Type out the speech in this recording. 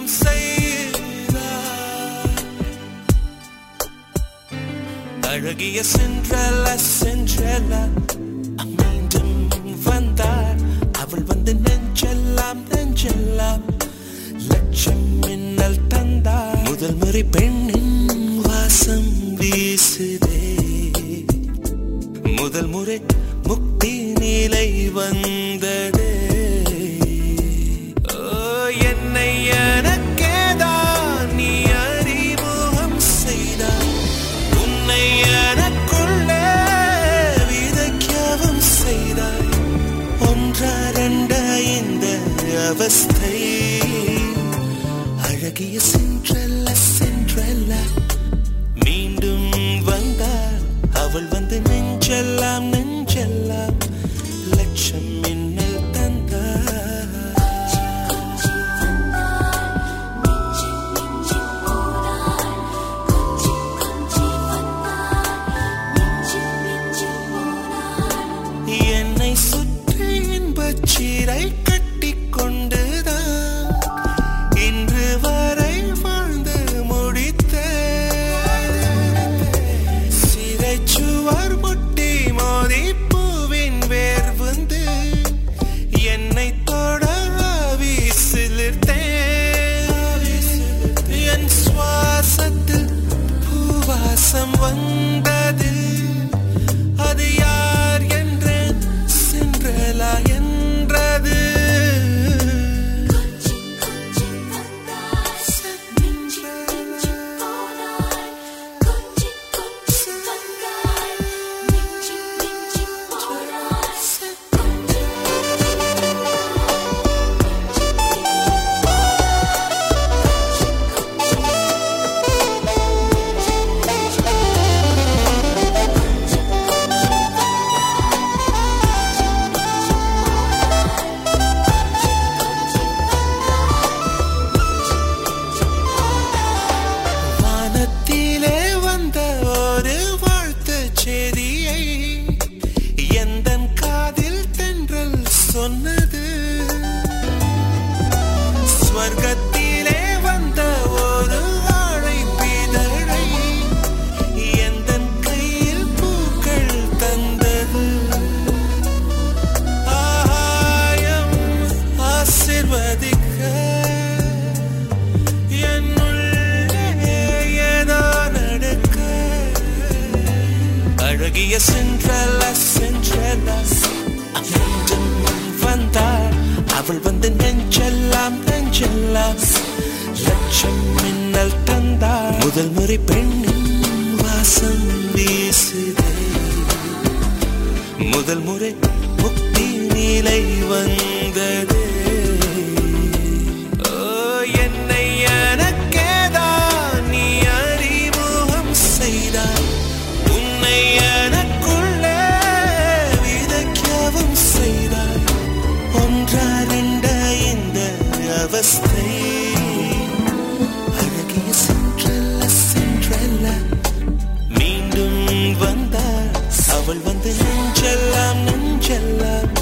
செய்தாய் அழகிய சென்றல சென்றல மீண்டும் வந்தார் அவள் வந்து நெஞ்செல்லாம் நெஞ்செல்லாம் லட்சம் மின்னல் தந்தார் முதல் முறை பெண்ணின் வாசம் வீசுதே முதல் முறை முக்தி நிலை வந்ததே ஓ, என்னை எனக்கேதான் நீ அறிமுகம் செய்தாய் உன்னை எனக்குள்ளே விதைக்கவும் செய்தாய் ஒன்றா ரெண்டா இந்த அவஸ்தை அழகிய சென்றல்ல சென்றல்ல மீண்டும் வந்தாள் அவள் வந்து நெஞ்செல்லாம் நெஞ்செல்லாம் லட்சம் மின்னல் தந்தாள் என்னை சுற்றி இன்பச் சீரை கட்டிக் கொண்டுதான் இன்று வரை வாழ்ந்து முடித்த சிறைச்சுவர் முட்டி மோதி பூவின் வேர் வந்து என்னை தொட வீசிலிருத்தேன் என் சுவாசத்தில் பூவாசம் வந்தது அது யார் என்றேன் சென்றலா என்றது வானத்திலே வந்த ஒரு வாழ்த்து செய்தியை எந்தன் காதில் தென்றல் சொன்னது ஸ்வர்க்கத்திலே வந்த ஒரு வாழை பிதழை எந்தன் கையில் பூக்கள் தந்தது ஆகாயம் ஆசிர்வதிக்க என்னுள்ளே ஏதோ நடக்க அழகிய சென்றல சென்றல மீண்டும் வந்தாள் அவள் வந்து நெஞ்செல்லாம் நெஞ்செல்லாம் லட்சம் மின்னல் தந்தாள் முதல் முறை பெண்ணின் வாசம் வீசுதே முதல் முறை முக்தி நிலை வந்தது ஓ, என்னை எனக்கேதான் நீ அறிமுகம் செய்தாய் உன்னை எனக்குள்ளே விதைக்கவும் செய்தாய் ஒன்றா ரெண்டா இந்த அவஸ்தை அழகிய சென்றல்ல சென்றல்ல மீண்டும் வந்தாள் அவள் வந்து நெஞ்செல்லாம் நெஞ்செல்லாம்